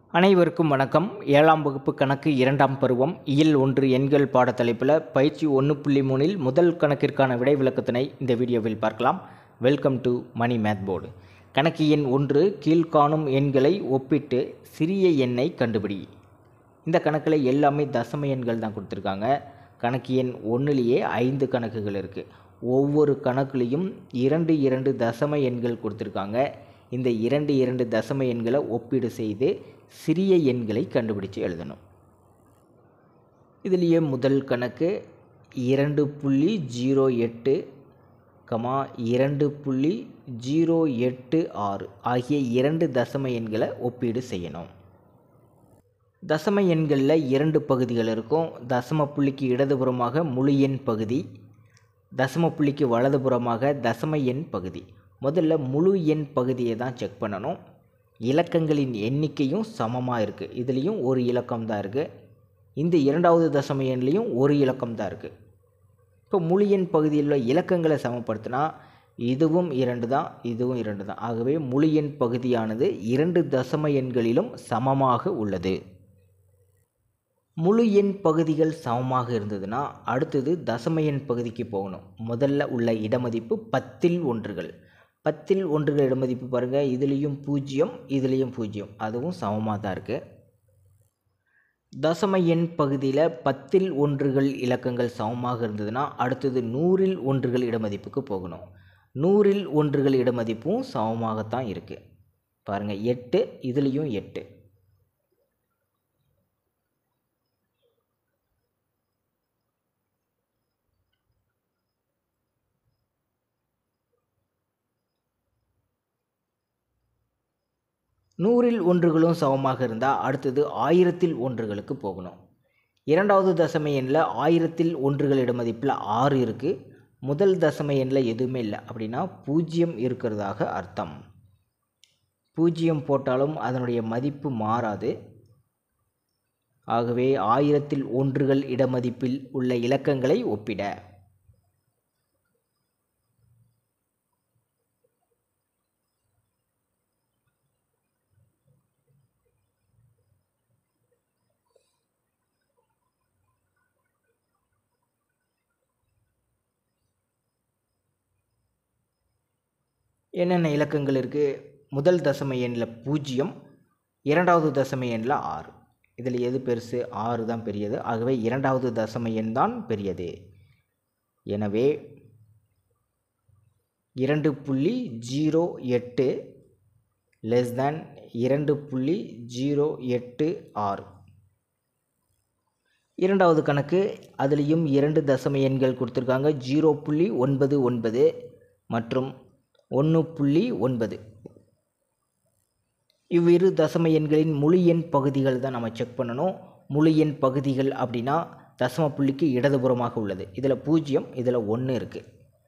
அனைவருக்கும் வணக்கம் ஏழாம் வகுப்பு கணக்கு இரண்டாம் பருவம் இயல் ஒன்று எண்கள் பாடத்தலைப்பில் பயிற்சி ஒன்று புள்ளி மூணில் முதல் கணக்கிற்கான விடை விளக்கத்தினை இந்த வீடியோவில் பார்க்கலாம் welcome to Mani math board கணக்கு எண் ஒன்று கீழ்காணும் எண்களை ஒப்பிட்டு சிறிய எண்ணை கண்டுபிடி இந்த கணக்கில் எல்லாமே தசம எண்கள் தான் கொடுத்துருக்காங்க கணக்கு எண் ஒன்றுலேயே ஐந்து கணக்குகள் இருக்குது ஒவ்வொரு கணக்குலேயும் இரண்டு இரண்டு தசம எண்கள் கொடுத்துருக்காங்க இந்த இரண்டு இரண்டு தசம எண்களை ஒப்பீடு செய்து சிறிய எண்களை கண்டுபிடிச்சு எழுதணும் இதுலேயே முதல் கணக்கு இரண்டு புள்ளி ஜீரோ எட்டு கமா இரண்டு புள்ளி ஜீரோ எட்டு ஆறு ஆகிய இரண்டு தசம எண்களை ஒப்பீடு செய்யணும் தசம எண்களில் இரண்டு பகுதிகள் இருக்கும் தசம புள்ளிக்கு இடதுபுறமாக முழு எண் பகுதி தசம புள்ளிக்கு வலதுபுறமாக தசம எண் பகுதி முதல்ல முழு எண் பகுதியை தான் செக் பண்ணணும் இலக்கங்களின் எண்ணிக்கையும் சமமாக இருக்குது இதுலேயும் ஒரு இலக்கம் தான் இருக்குது இந்த இரண்டாவது தசம எண்லேயும் ஒரு இலக்கம் தான் இருக்குது இப்போ முழு எண் பகுதியில் உள்ள இலக்கங்களை சமப்படுத்தினா இதுவும் இரண்டு தான் இதுவும் இரண்டு தான் ஆகவே முழு எண் பகுதியானது இரண்டு தசம எண்களிலும் சமமாக உள்ளது முழு எண் பகுதிகள் சமமாக இருந்ததுன்னா அடுத்தது தசம எண் பகுதிக்கு போகணும் முதல்ல உள்ள இடமதிப்பு பத்தில் ஒன்றுகள் பத்தில் ஒன்றுகள் இடமதிப்பு பாருங்கள் இதுலேயும் பூஜ்ஜியம் இதுலேயும் பூஜ்ஜியம் அதுவும் சமமாக தான் இருக்குது தசம எண் பகுதியில் பத்தில் ஒன்றுகள் இலக்கங்கள் சமமாக இருந்ததுன்னா அடுத்தது நூறில் ஒன்றுகள் இடமதிப்புக்கு போகணும் நூறில் ஒன்றுகள் இடமதிப்பும் சமமாகத்தான் இருக்குது பாருங்கள் எட்டு இதுலேயும் எட்டு நூறில் ஒன்றுகளும் சமமாக இருந்தால் அடுத்தது ஆயிரத்தில் ஒன்றுகளுக்கு போகணும் இரண்டாவது தசம எண்ணில் ஆயிரத்தில் ஒன்றுகள் இடமதிப்பில் ஆறு இருக்குது முதல் தசம எண்ணில் எதுவுமே இல்லை அப்படின்னா பூஜ்ஜியம் இருக்கிறதாக அர்த்தம் பூஜ்ஜியம் போட்டாலும் அதனுடைய மதிப்பு மாறாது ஆகவே ஆயிரத்தில் ஒன்றுகள் இடமதிப்பில் உள்ள இலக்கங்களை ஒப்பிட என்னென்ன இலக்கங்கள் இருக்குது முதல் தசம எண்ணில் பூஜ்ஜியம் இரண்டாவது தசம எண்ணில் ஆறு இதில் எது பெருசு ஆறு தான் பெரியது ஆகவே இரண்டாவது தசம எண் தான் பெரியது எனவே இரண்டு புள்ளி ஜீரோ எட்டு லெஸ் தேன் இரண்டு புள்ளி ஜீரோ எட்டு ஆறு இரண்டாவது கணக்கு அதுலேயும் இரண்டு தசம எண்கள் கொடுத்துருக்காங்க ஜீரோ புள்ளி ஒன்பது ஒன்பது மற்றும் ஒன்று புள்ளி ஒன்பது இவ்விரு தசம எண்களின் முழு எண் பகுதிகள் தான் நம்ம செக் பண்ணணும் முழு எண் பகுதிகள் அப்படின்னா தசம புள்ளிக்கு இடதுபுறமாக உள்ளது இதில் பூஜ்ஜியம் இதில் ஒன்று இருக்குது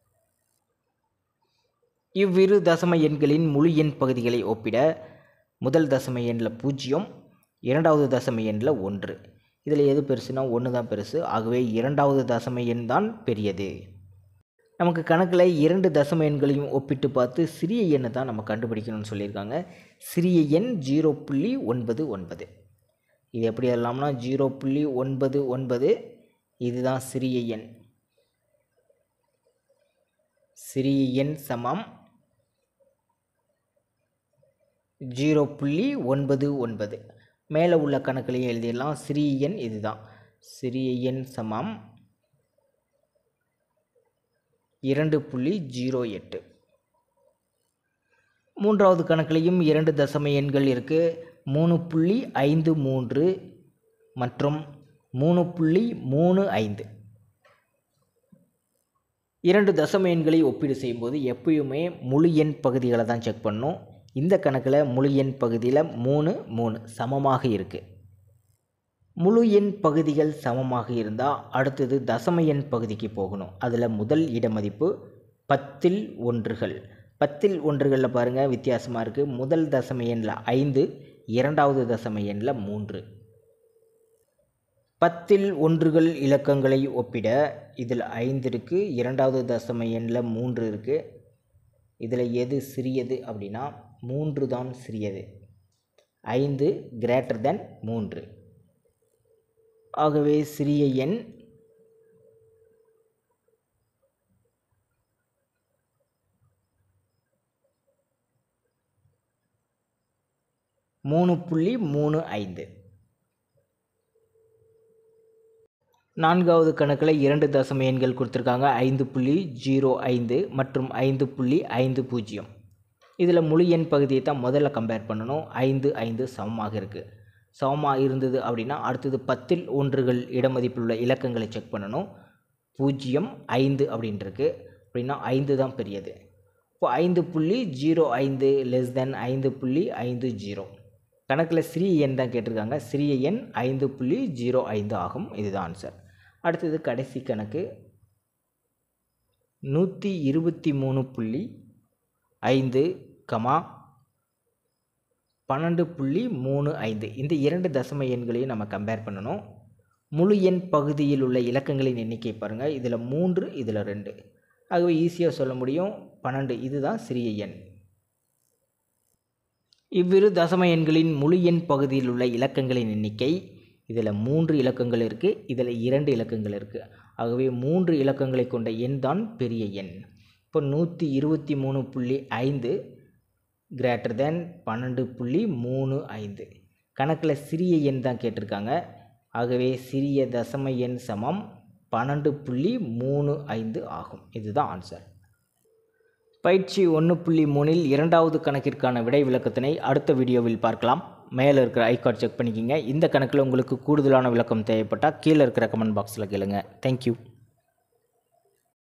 இவ்விரு தசம எண்களின் முழு எண் பகுதிகளை ஒப்பிட முதல் தசம எண்ணில் பூஜ்ஜியம் இரண்டாவது தசம எண்ணில் ஒன்று இதில் எது பெருசுனா ஒன்று தான் பெருசு ஆகவே இரண்டாவது தசம எண் தான் பெரியது நமக்கு கணக்கில் இரண்டு தசம எண்களையும் ஒப்பிட்டு பார்த்து சிறிய எண்ணை தான் நம்ம கண்டுபிடிக்கணும்னு சொல்லியிருக்காங்க சிறிய எண் ஜீரோ புள்ளி ஒன்பது ஒன்பது இது எப்படி எழுதலாம்னா ஜீரோ புள்ளி ஒன்பது ஒன்பது இதுதான் சிறிய எண் சிறிய எண் சமம் ஜீரோ புள்ளி ஒன்பது ஒன்பது மேலே உள்ள கணக்குலையும் எழுதிடலாம் சிறிய எண் இதுதான் சிறிய எண் சமம் இரண்டு புள்ளி ஜீரோ எட்டு மூன்றாவது கணக்கிலையும் இரண்டு தசம எண்கள் இருக்குது மூணு புள்ளி ஐந்து மூன்று மற்றும் மூணு புள்ளி மூணு ஐந்து இரண்டு தசம எண்களை ஒப்பீடு செய்யும்போது எப்பயுமே முழு எண் பகுதிகளை தான் செக் பண்ணணும் இந்த கணக்கில் முழு எண் பகுதியில் மூணு மூணு சமமாக இருக்குது முழு எண் பகுதிகள் சமமாக இருந்தால் அடுத்தது தசம எண் பகுதிக்கு போகணும் அதில் முதல் இடமதிப்பு பத்தில் ஒன்றுகள் பத்தில் ஒன்றுகளில் பாருங்கள் வித்தியாசமாக இருக்குது முதல் தசம எண்ணில் ஐந்து இரண்டாவது தசம எண்ணில் மூன்று பத்தில் ஒன்றுகள் இலக்கங்களை ஒப்பிட இதில் ஐந்து இருக்குது இரண்டாவது தசம எண்ணில் மூன்று இருக்குது இதில் எது சிறியது அப்படின்னா மூன்று தான் சிறியது ஐந்து கிரேட்டர் தென் மூன்று ஆகவே சிறிய எண் மூணு புள்ளி மூணு ஐந்து நான்காவது கணக்கில் இரண்டு தசம எண்கள் கொடுத்துருக்காங்க ஐந்து புள்ளி ஜீரோ ஐந்து மற்றும் ஐந்து புள்ளி ஐந்து பூஜ்ஜியம் இதில் முழு எண் பகுதியை தான் முதல்ல கம்பேர் பண்ணணும் ஐந்து ஐந்து சமமாக இருக்குது சமமாக இருந்தது அப்படின்னா அடுத்தது பத்தில் ஒன்றுகள் இடமதிப்பில் உள்ள இலக்கங்களை செக் பண்ணணும் பூஜ்ஜியம் ஐந்து அப்படின்ட்டுருக்கு அப்படின்னா ஐந்து தான் பெரியது இப்போ ஐந்து புள்ளி ஜீரோ ஐந்து லெஸ் தென் ஐந்து புள்ளி ஐந்து ஜீரோ கணக்கில் சிறிய எண் தான் கேட்டிருக்காங்க சிறிய எண் ஐந்து புள்ளி ஜீரோ ஐந்து ஆகும் இதுதான் ஆன்சர் அடுத்தது கடைசி கணக்கு நூற்றி இருபத்தி மூணு புள்ளி ஐந்து கமா பன்னெண்டு புள்ளி மூணு ஐந்து இந்த இரண்டு தசம எண்களையும் நம்ம கம்பேர் பண்ணணும் முழு எண் பகுதியில் உள்ள இலக்கங்களின் எண்ணிக்கை பாருங்கள் இதில் மூன்று இதில் ரெண்டு ஆகவே ஈஸியாக சொல்ல முடியும் பன்னெண்டு இதுதான் சிறிய எண் இவ்விரு தசம எண்களின் முழு எண் பகுதியில் உள்ள இலக்கங்களின் எண்ணிக்கை இதில் மூன்று இலக்கங்கள் இருக்குது இதில் இரண்டு இலக்கங்கள் இருக்குது ஆகவே மூன்று இலக்கங்களை கொண்ட எண் தான் பெரிய எண் இப்போ நூற்றி இருபத்தி மூணு புள்ளி ஐந்து கிரேட்டர் தேன் பன்னெண்டு புள்ளி மூணு ஐந்து கணக்கில் சிறிய எண் தான் கேட்டிருக்காங்க ஆகவே சிறிய தசம எண் சமம் பன்னெண்டு புள்ளி மூணு ஐந்து ஆகும் இதுதான் ஆன்சர் பயிற்சி ஒன்று புள்ளி மூணில் இரண்டாவது கணக்கிற்கான விடை விளக்கத்தினை அடுத்த வீடியோவில் பார்க்கலாம் மேலே இருக்கிற ஐகார்ட் செக் பண்ணிக்கிங்க இந்த கணக்கில் உங்களுக்கு கூடுதலான விளக்கம் தேவைப்பட்டால் கீழே இருக்கிற கமெண்ட் பாக்ஸில் கேளுங்க தேங்க்யூ